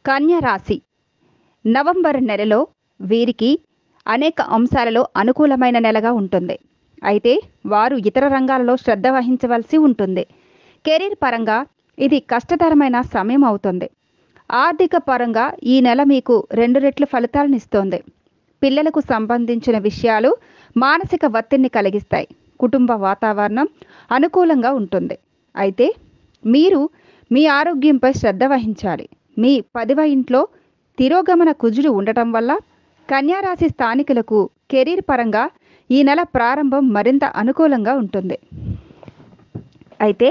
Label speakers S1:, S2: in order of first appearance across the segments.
S1: కన్య రాశి నవంబర్ నెలలో వీరికి అనేక అంశాలలో అనుకూలమైన నెలగా ఉంటుంది అయితే వారు ఇతర రంగాలలో శ్రద్ధ వహించవలసి ఉంటుంది కెరీర్ పరంగా ఇది కష్టతరమైన సమయం అవుతుంది ఆర్థిక పరంగా ఈ నెల మీకు రెండు రెట్లు ఫలితాలను ఇస్తోంది పిల్లలకు సంబంధించిన విషయాలు మానసిక ఒత్తిడిని కలిగిస్తాయి కుటుంబ వాతావరణం అనుకూలంగా ఉంటుంది అయితే మీరు మీ ఆరోగ్యంపై శ్రద్ధ వహించాలి మీ పదివ ఇంట్లో తిరోగమన కుజుడు ఉండటం వల్ల కన్యారాశి స్థానికులకు కెరీర్ పరంగా ఈ నెల ప్రారంభం మరింత అనుకూలంగా ఉంటుంది అయితే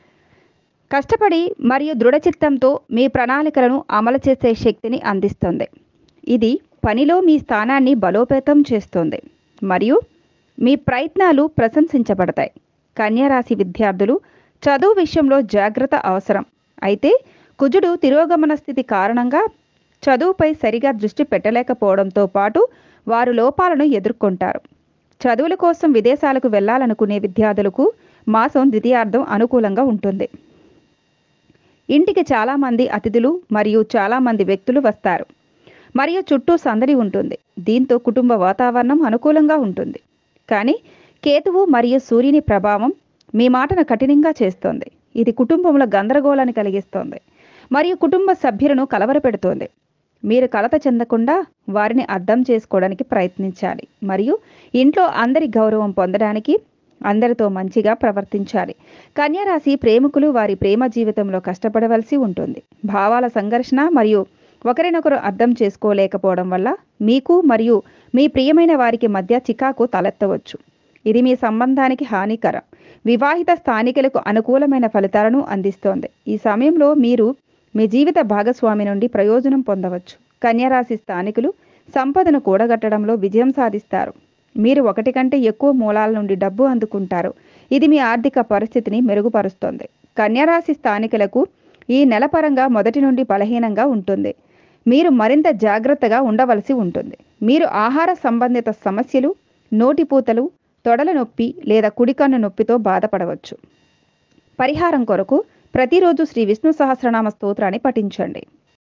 S1: కష్టపడి మరియు దృఢచిత్తంతో మీ ప్రణాళికలను అమలు చేసే శక్తిని అందిస్తుంది ఇది పనిలో మీ స్థానాన్ని బలోపేతం చేస్తుంది మరియు మీ ప్రయత్నాలు ప్రశంసించబడతాయి కన్యారాశి విద్యార్థులు చదువు విషయంలో జాగ్రత్త అవసరం అయితే కుజుడు తిరోగమన స్థితి కారణంగా చదువుపై సరిగా దృష్టి పెట్టలేకపోవడంతో పాటు వారు లోపాలను ఎదుర్కొంటారు చదువుల కోసం విదేశాలకు వెళ్ళాలనుకునే విద్యార్థులకు మాసం ద్వితీయార్థం అనుకూలంగా ఉంటుంది ఇంటికి చాలామంది అతిథులు మరియు చాలామంది వ్యక్తులు వస్తారు మరియు చుట్టూ సందడి ఉంటుంది దీంతో కుటుంబ వాతావరణం అనుకూలంగా ఉంటుంది కానీ కేతువు మరియు సూర్యుని ప్రభావం మీ మాటను కఠినంగా చేస్తోంది ఇది కుటుంబంలో గందరగోళాన్ని కలిగిస్తోంది మరియు కుటుంబ సభ్యులను కలవరపెడుతోంది మీరు కలత చెందకుండా వారిని అర్థం చేసుకోవడానికి ప్రయత్నించాలి మరియు ఇంట్లో అందరి గౌరవం పొందడానికి అందరితో మంచిగా ప్రవర్తించాలి కన్యారాశి ప్రేమికులు వారి ప్రేమ జీవితంలో కష్టపడవలసి ఉంటుంది భావాల సంఘర్షణ మరియు ఒకరినొకరు అర్థం చేసుకోలేకపోవడం వల్ల మీకు మరియు మీ ప్రియమైన వారికి మధ్య చికాకు తలెత్తవచ్చు ఇది మీ సంబంధానికి హానికరం వివాహిత స్థానికులకు అనుకూలమైన ఫలితాలను అందిస్తోంది ఈ సమయంలో మీరు మీ జీవిత భాగస్వామి నుండి ప్రయోజనం పొందవచ్చు కన్యారాశి స్థానికులు సంపదను కూడగట్టడంలో విజయం సాధిస్తారు మీరు ఒకటి కంటే ఎక్కువ మూలాల నుండి డబ్బు అందుకుంటారు ఇది మీ ఆర్థిక పరిస్థితిని మెరుగుపరుస్తుంది కన్యారాశి స్థానికులకు ఈ నెల పరంగా మొదటి నుండి బలహీనంగా ఉంటుంది మీరు మరింత జాగ్రత్తగా ఉండవలసి ఉంటుంది మీరు ఆహార సంబంధిత సమస్యలు నోటిపూతలు తొడల నొప్పి లేదా కుడికన్ను నొప్పితో బాధపడవచ్చు పరిహారం కొరకు ప్రతిరోజు శ్రీ విష్ణు సహస్రనామ స్తోత్రాన్ని పఠించండి